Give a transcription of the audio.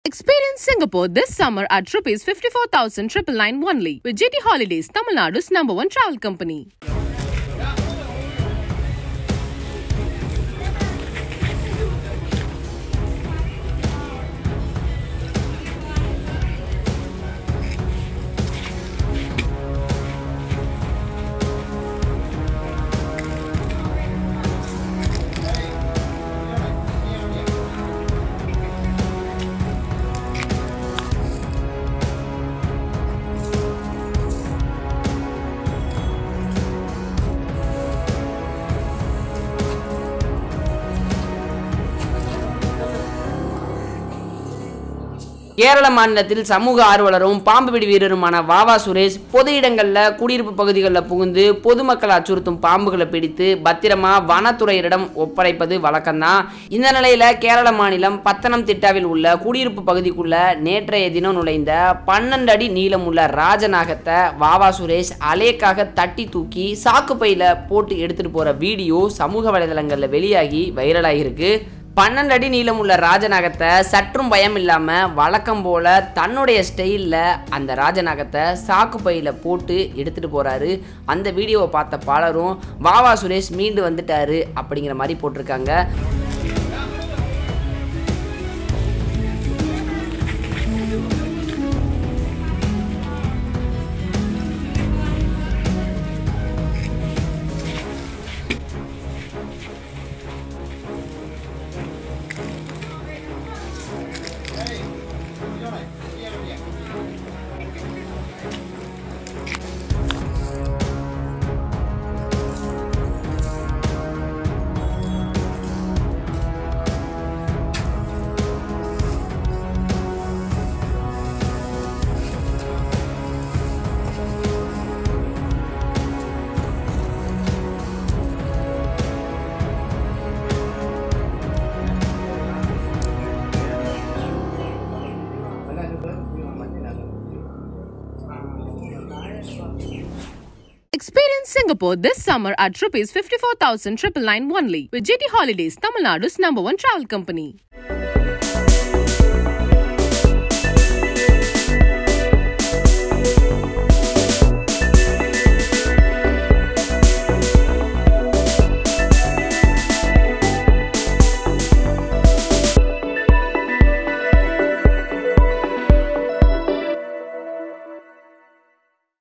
Experience Singapore this summer at rupees 54,999 only with GT Holidays, Tamil Nadu's number one travel company. Kerala மாநிலத்தில் சமூக ஆர்வலரும் பாம்பு பிடி வீரருமான வாவா சுரேஷ் பொது இடங்களில் குடியிருப்பு பகுதிகளில் புகுந்து பொதுமக்களை அச்சுறுத்தும் பாம்புகளை பிடித்து பத்திரமா வனத்துறையிடம் ஒப்படைப்பது வழக்கம்தான் இந்த நிலையில கேரள மாநிலம் பத்தனம்திட்டாவில் உள்ள குடியிருப்பு பகுதிக்குள்ள நேற்றைய தினம் நுழைந்த பன்னெண்டு அடி நீளமுள்ள ராஜநாகத்தை வாவா சுரேஷ் அலேக்காக தட்டி தூக்கி சாக்கு பையில போட்டு எடுத்துட்டு போற வீடியோ சமூக வலைதளங்களில் வெளியாகி வைரலாகிருக்கு பன்னெண்டு அடி நீளமுள்ள ராஜநாகத்தை சற்றும் பயம் இல்லாமல் வழக்கம் போல தன்னுடைய ஸ்டைலில் அந்த ராஜநாகத்தை சாக்கு பையில் போட்டு எடுத்துகிட்டு போகிறாரு அந்த வீடியோவை பார்த்த பலரும் வாவா சுரேஷ் மீண்டு வந்துட்டாரு அப்படிங்கிற மாதிரி போட்டிருக்காங்க Experience Singapore this summer at rupees 54,999 only with GT Holidays, Tamil Nadu's number one travel company.